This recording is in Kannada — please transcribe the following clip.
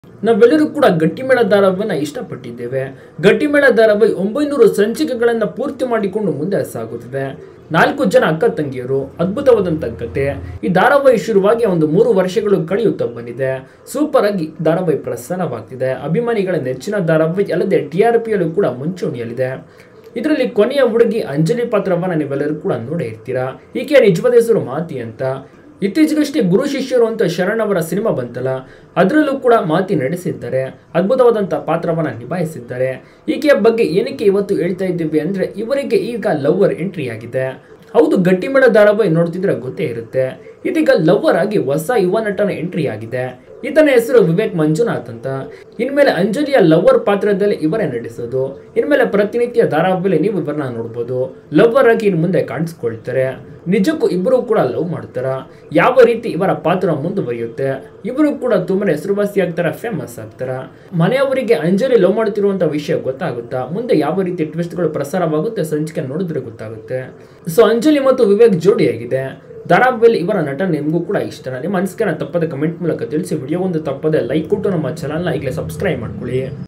ನಾವೆಲ್ಲರೂ ಕೂಡ ಗಟ್ಟಿಮೇಳ ಧಾರಾವಾಹಿಯನ್ನ ಇಷ್ಟಪಟ್ಟಿದ್ದೇವೆ ಗಟ್ಟಿಮೇಳ ಧಾರಾವಾಹಿ ಒಂಬೈನೂರು ಸಂಚಿಕೆಗಳನ್ನು ಪೂರ್ತಿ ಮಾಡಿಕೊಂಡು ಮುಂದೆ ಸಾಗುತ್ತಿದೆ ನಾಲ್ಕು ಜನ ಅಕ್ಕ ತಂಗಿಯರು ಅದ್ಭುತವಾದಂಥ ಕತೆ ಈ ಧಾರಾವಾಹಿ ಶುರುವಾಗಿ ಒಂದು ಮೂರು ವರ್ಷಗಳು ಕಳೆಯುತ್ತಾ ಬಂದಿದೆ ಸೂಪರ್ ಆಗಿ ಧಾರಾವಾಹಿ ಪ್ರಸಾರವಾಗ್ತಿದೆ ಅಭಿಮಾನಿಗಳ ನೆಚ್ಚಿನ ಧಾರಾವಾಹಿ ಅಲ್ಲದೆ ಟಿ ಆರ್ ಪಿಯಲ್ಲೂ ಕೂಡ ಮುಂಚೂಣಿಯಲ್ಲಿದೆ ಇದರಲ್ಲಿ ಕೊನೆಯ ಹುಡುಗಿ ಅಂಜಲಿ ಪಾತ್ರವನ್ನ ನೀವೆಲ್ಲರೂ ಕೂಡ ನೋಡೇ ಇರ್ತೀರಾ ಈಕೆಯ ನಿಜವಾದ ಹೆಸರು ಮಾತಿ ಅಂತ ಇತ್ತೀಚೆಗಷ್ಟೇ ಗುರು ಶಿಷ್ಯರು ಅಂತ ಶರಣ್ ಅವರ ಸಿನಿಮಾ ಬಂತಲ್ಲ ಅದರಲ್ಲೂ ಕೂಡ ಮಾತಿ ನಡೆಸಿದ್ದಾರೆ ಅದ್ಭುತವಾದಂಥ ಪಾತ್ರವನ್ನ ನಿಭಾಯಿಸಿದ್ದಾರೆ ಈಕೆಯ ಬಗ್ಗೆ ಏನಕ್ಕೆ ಇವತ್ತು ಹೇಳ್ತಾ ಇದ್ದೀವಿ ಅಂದ್ರೆ ಇವರಿಗೆ ಈಗ ಲವ್ವರ್ ಎಂಟ್ರಿ ಆಗಿದೆ ಹೌದು ಗಟ್ಟಿಮೇಳ ಧಾರಾವಾಹಿ ನೋಡ್ತಿದ್ರೆ ಗೊತ್ತೇ ಇರುತ್ತೆ ಇದೀಗ ಲವ್ವರ್ ಆಗಿ ಹೊಸ ಯುವ ನಟನ ಎಂಟ್ರಿ ಆಗಿದೆ ಈತನ ಹೆಸರು ವಿವೇಕ್ ಮಂಜುನಾಥ್ ಅಂತ ಇನ್ಮೇಲೆ ಅಂಜಲಿಯ ಲವ್ವರ್ ಪಾತ್ರದಲ್ಲಿ ಇವರೇ ನಟಿಸೋದು ಇನ್ಮೇಲೆ ಪ್ರತಿನಿತ್ಯ ಧಾರಾವಾಹಿಯಲ್ಲಿ ನೀವು ಇವರನ್ನ ನೋಡ್ಬೋದು ಲವ್ವರ್ ಆಗಿ ಇನ್ನು ಮುಂದೆ ಕಾಣಿಸ್ಕೊಳ್ತಾರೆ ನಿಜಕ್ಕೂ ಇಬ್ಬರು ಕೂಡ ಲವ್ ಮಾಡ್ತಾರ ಯಾವ ರೀತಿ ಇವರ ಪಾತ್ರ ಮುಂದುವರಿಯುತ್ತೆ ಇಬ್ಬರು ಕೂಡ ತುಂಬಾನೇ ಹೆಸರುವಾಸಿ ಆಗ್ತಾರ ಫೇಮಸ್ ಆಗ್ತಾರ ಮನೆಯವರಿಗೆ ಅಂಜಲಿ ಲವ್ ಮಾಡ್ತಿರುವಂತ ವಿಷಯ ಗೊತ್ತಾಗುತ್ತಾ ಮುಂದೆ ಯಾವ ರೀತಿ ಟ್ವಿಸ್ಟ್ಗಳು ಪ್ರಸಾರವಾಗುತ್ತೆ ಸಂಚಿಕೆ ನೋಡಿದ್ರೆ ಗೊತ್ತಾಗುತ್ತೆ ಸೊ ಅಂಜಲಿ ಮತ್ತು ವಿವೇಕ್ ಜೋಡಿಯಾಗಿದೆ ಧಾರಾವಾಹಿಯಲ್ಲಿ ಇವರ ನಟ ನಿಮಗೂ ಕೂಡ ಇಷ್ಟನ ನಿಮ್ಮ ಅನಿಸಿಕೆನ ತಪ್ಪದೆ ಕಮೆಂಟ್ ಮೂಲಕ ತಿಳಿಸಿ ವಿಡಿಯೋ ಒಂದು ತಪ್ಪದೆ ಲೈಕ್ ಕೊಟ್ಟು ನಮ್ಮ ಚಾನಲ್ನ ಈಗಲೇ ಸಬ್ಸ್ಕ್ರೈಬ್ ಮಾಡ್ಕೊಳ್ಳಿ